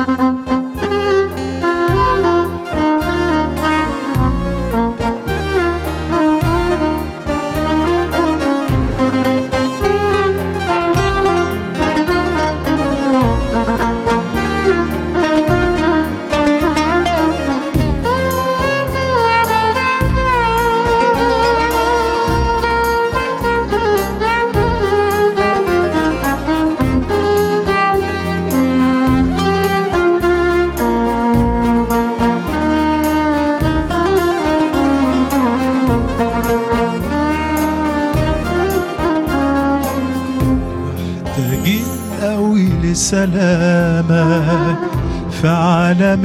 محتاجين قوي لسلامك في عالم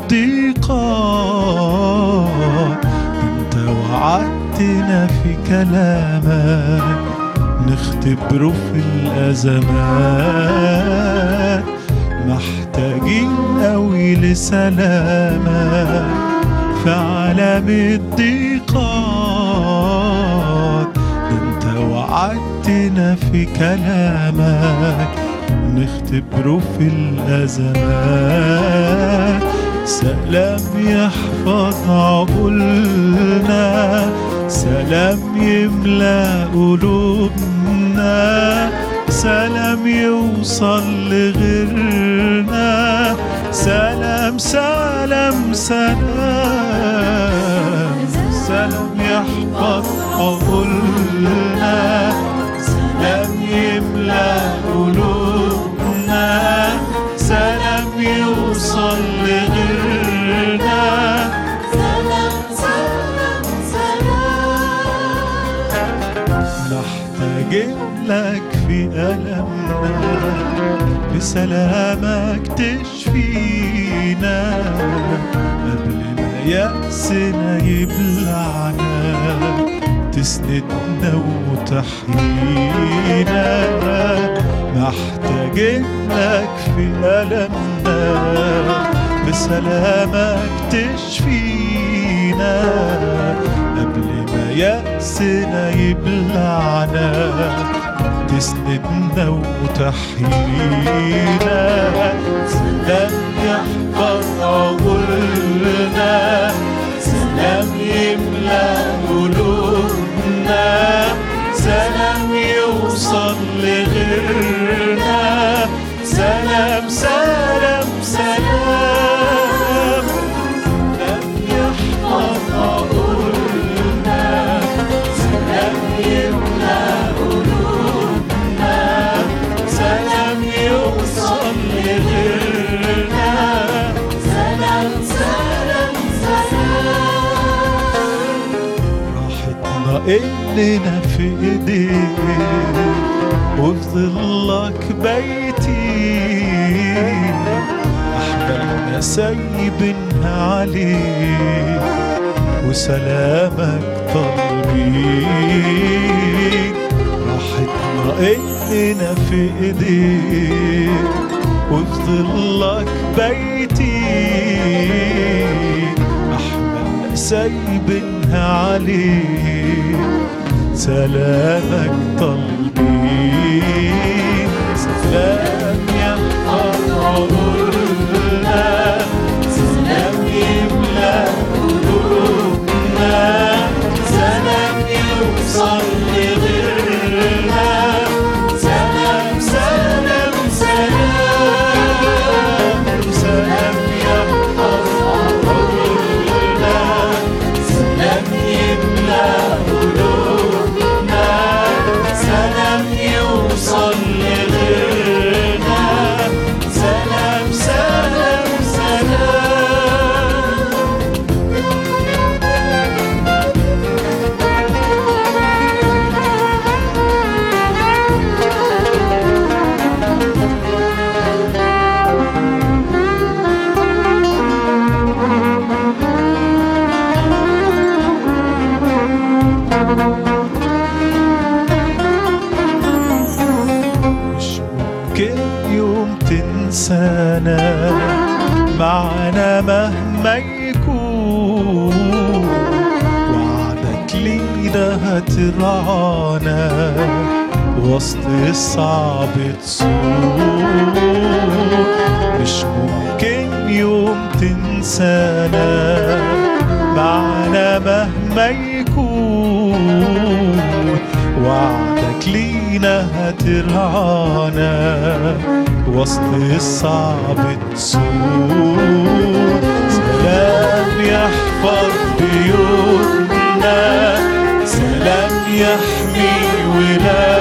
الضيقات انت وعدتنا في كلامك نختبره في الأزمات محتاجين قوي لسلامك في عالم الضيقات انت وعدتنا في كلامك نختبره في الأزمات سلام يحفظ عقولنا سلام يملى قلوبنا سلام يوصل لغيرنا سلام سلام سلام سلام يحفظ عقولنا سلام يملى قلوبنا سلام يوصل لغيرنا سلام سلام سلام محتاجين لك في ألمنا بسلامك تشفينا قبل ما يأسنا يبلعنا تسندنا وتحيينا محتاجين لك في ألمنا بسلامك تشفينا قبل ما يأسنا يبلعنا تسندنا وتحيينا سلام يحفظ عقولنا سلام يملى قلوبنا سلام يوصل لغيرنا سلام سلام سلام سلام يحفظ عقولنا سلام يملى قلوبنا سلام يوصل لغيرنا سلام سلام سلام راحتنا إننا في إيديك وفي ظلك بيتي أحبابنا سايبينها عليك وسلامك طالبين راحتنا إننا في إيديك وفي ظلك بيتي أحملنا سايبينها عليك سلامك طالبين سلام يحفظ عقولنا سلام يملى قلوبنا سلام يوصل لغيرنا سلام سلام سلام سلام يحفظ عقولنا سلام يملى قلوبنا سلام يوصل لغيرنا سلام سلام سلام مش ممكن يوم تنسانا معنا مهما يكون وعدك لينا هترعانا وسط الصعب تصون مش ممكن تنسانا معنا مهما يكون وعدك لينا هترعانا وسط الصعب تسود سلام يحفظ بيوتنا سلام يحمي ولادنا